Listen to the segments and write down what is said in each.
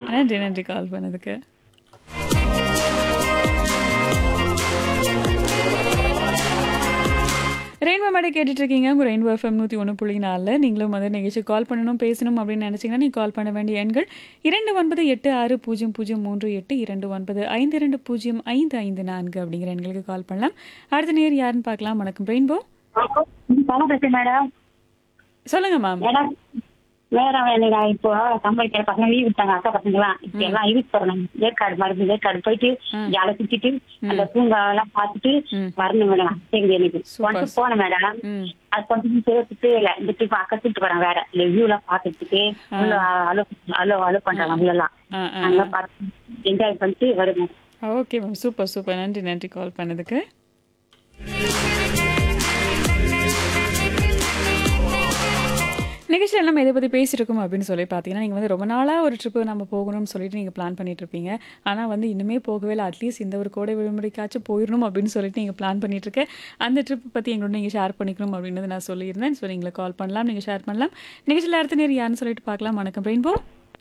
நன்றி நன்றி கால் பண்ணதுக்கு ரெயின்போ மேடை கேட்டுட்டு இருக்கீங்க உங்கள் ரெயின்போ எஃப்எம் நூற்றி ஒன்று புள்ளி நாலில் நீங்களும் வந்து நிகழ்ச்சி கால் பண்ணணும் பேசணும் அப்படின்னு நினச்சிங்கன்னா நீங்கள் கால் பண்ண வேண்டிய எண்கள் இரண்டு ஒன்பது எட்டு ஆறு பூஜ்ஜியம் பூஜ்ஜியம் மூன்று எட்டு இரண்டு ஒன்பது ஐந்து இரண்டு பூஜ்ஜியம் ஐந்து ஐந்து நான்கு அப்படிங்கிற எண்களுக்கு கால் பண்ணலாம் அடுத்த நேர் யாருன்னு பார்க்கலாம் வணக்கம் ரெயின்போ பணம் பேசு மேடம் சொல்லுங்க மேம் மேடம் வேற வேலைடா இப்போ சம்பளிக்கிற பசங்க லீவ் விட்டாங்க அக்கா பசங்களாம் இப்ப எல்லாம் இதுக்கு போறோம் ஏற்காடு மருந்து ஏற்காடு போயிட்டு ஜாலை சுத்திட்டு அந்த பூங்கா எல்லாம் பார்த்துட்டு வரணும் மேடம் சரி எனக்கு கொண்டு போனேன் மேடம் ம் அது கொஞ்சம் சேர்த்துட்டு இல்ல இந்த ட்ரிப் அக்கா கூட்டு போறேன் வேற இந்த வியூ எல்லாம் பார்த்துட்டு உள்ள அலோ அலோ அலோ பண்றாங்க உள்ள எல்லாம் ஆ ஆ அங்க பார்த்து என்ஜாய் பண்ணிட்டு வருவேன் ஓகே மேம் சூப்பர் சூப்பர் நன்றி நன்றி கால் பண்ணதுக்கு நிகழ்ச்சியில் நம்ம எதை பற்றி பேசியிருக்கோம் அப்படின்னு சொல்லி பார்த்தீங்கன்னா நீங்கள் வந்து ரொம்ப நாளாக ஒரு ட்ரிப்பு நம்ம போகணும்னு சொல்லிட்டு நீங்கள் பிளான் பண்ணிட்டு இருப்பீங்க ஆனால் வந்து இன்னுமே போகவே இல்லை அட்லீஸ்ட் இந்த ஒரு கோடை விடுமுறைக்காச்சும் போயிடணும் அப்படின்னு சொல்லிட்டு நீங்கள் பிளான் பண்ணிட்டு இருக்க அந்த ட்ரிப் பற்றி எங்களோட நீங்கள் ஷேர் பண்ணிக்கணும் அப்படின்றது நான் சொல்லியிருந்தேன் ஸோ நீங்களை கால் பண்ணலாம் நீங்கள் ஷேர் பண்ணலாம் நிகழ்ச்சியில் அடுத்த நேரம் யாருன்னு சொல்லிட்டு பார்க்கலாம் வணக்கம் ரெயின்போ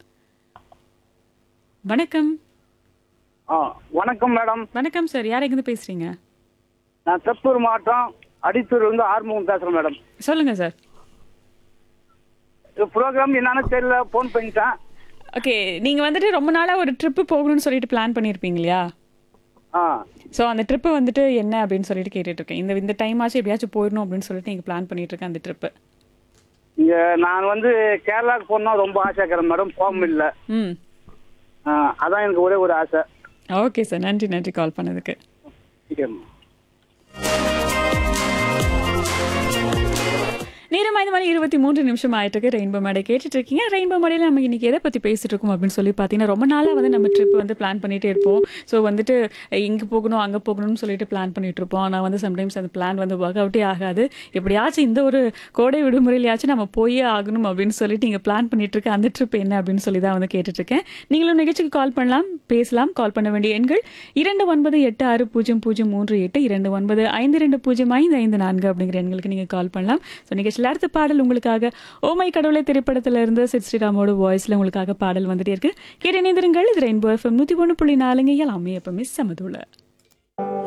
வணக்கம் ஆ வணக்கம் மேடம் வணக்கம் சார் யார் எங்கேருந்து பேசுகிறீங்க நான் திருப்பூர் மாவட்டம் அடித்தூர் வந்து ஆறுமுகம் பேசுறேன் மேடம் சொல்லுங்கள் சார் இது ப்ரோக்ராம் என்னன்னு தெரியல ஃபோன் பண்ணிட்டேன் ஓகே நீங்கள் வந்துட்டு ரொம்ப நாளாக ஒரு ட்ரிப்பு போகணும்னு சொல்லிட்டு பிளான் பண்ணியிருப்பீங்க இல்லையா ஆ ஸோ அந்த ட்ரிப்பு வந்துட்டு என்ன அப்படின்னு சொல்லிட்டு கேட்டுட்டு இருக்கேன் இந்த இந்த டைம் ஆச்சு எப்படியாச்சும் போயிடணும் அப்படின்னு சொல்லிட்டு நீங்கள் பிளான் பண்ணிட்டு இருக்கேன் அந்த ட்ரிப்பு இங்க நான் வந்து கேரளாவுக்கு போகணும் ரொம்ப ஆசை இருக்கிறேன் மேடம் போக முடியல ம் ஆ, அதான் எனக்கு ஒரே ஒரு ஆசை ஓகே சார் நன்றி நன்றி கால் பண்ணதுக்கு சரிம்மா. நேரம் ஐந்து மணி இருபத்தி மூன்று நிமிஷம் ஆயிட்டு இருக்கு ரெயின்போ மேடை கேட்டுட்டு இருக்கீங்க ரெயின்போ மேடையில் நம்ம இன்னைக்கு எதை பற்றி பேசிட்டு இருக்கோம் அப்படின்னு சொல்லி பார்த்தீங்கன்னா ரொம்ப நாளாக வந்து நம்ம ட்ரிப் வந்து பிளான் பண்ணிட்டே இருப்போம் ஸோ வந்துட்டு இங்கே போகணும் அங்கே போகணும்னு சொல்லிட்டு பிளான் பண்ணிட்டு இருப்போம் ஆனால் வந்து சம்டைம்ஸ் அந்த பிளான் வந்து ஒர்க் அவுட்டே ஆகாது எப்படியாச்சும் இந்த ஒரு கோடை விடுமுறையிலையாச்சும் நம்ம போயே ஆகணும் அப்படின்னு சொல்லிட்டு நீங்கள் பிளான் பண்ணிட்டு இருக்க அந்த ட்ரிப் என்ன அப்படின்னு சொல்லி தான் வந்து கேட்டுட்டு இருக்கேன் நீங்களும் நிகழ்ச்சிக்கு கால் பண்ணலாம் பேசலாம் கால் பண்ண வேண்டிய எண்கள் இரண்டு ஒன்பது எட்டு ஆறு பூஜ்ஜியம் பூஜ்ஜியம் மூன்று எட்டு இரண்டு ஒன்பது ஐந்து ரெண்டு பூஜ்ஜியம் ஐந்து ஐந்து நான்கு அப்படிங்கிற எண்களுக்கு நீங்கள் கால் பண்ணலாம் ஸோ நிகழ்ச்சியில் அடுத்த பாடல் உங்களுக்காக ஓமை கடவுளை திரைப்படத்துல இருந்து சித் ஸ்ரீராமோட வாய்ஸ்ல உங்களுக்காக பாடல் வந்துட்டே இருக்கு கேட்டு இணைந்திருங்கள் இது ரெயின்போ எஃப்எம் நூற்றி ஒன்று புள்ளி நாலுங்க எல்லாமே எப்பவுமே சமதுள்ள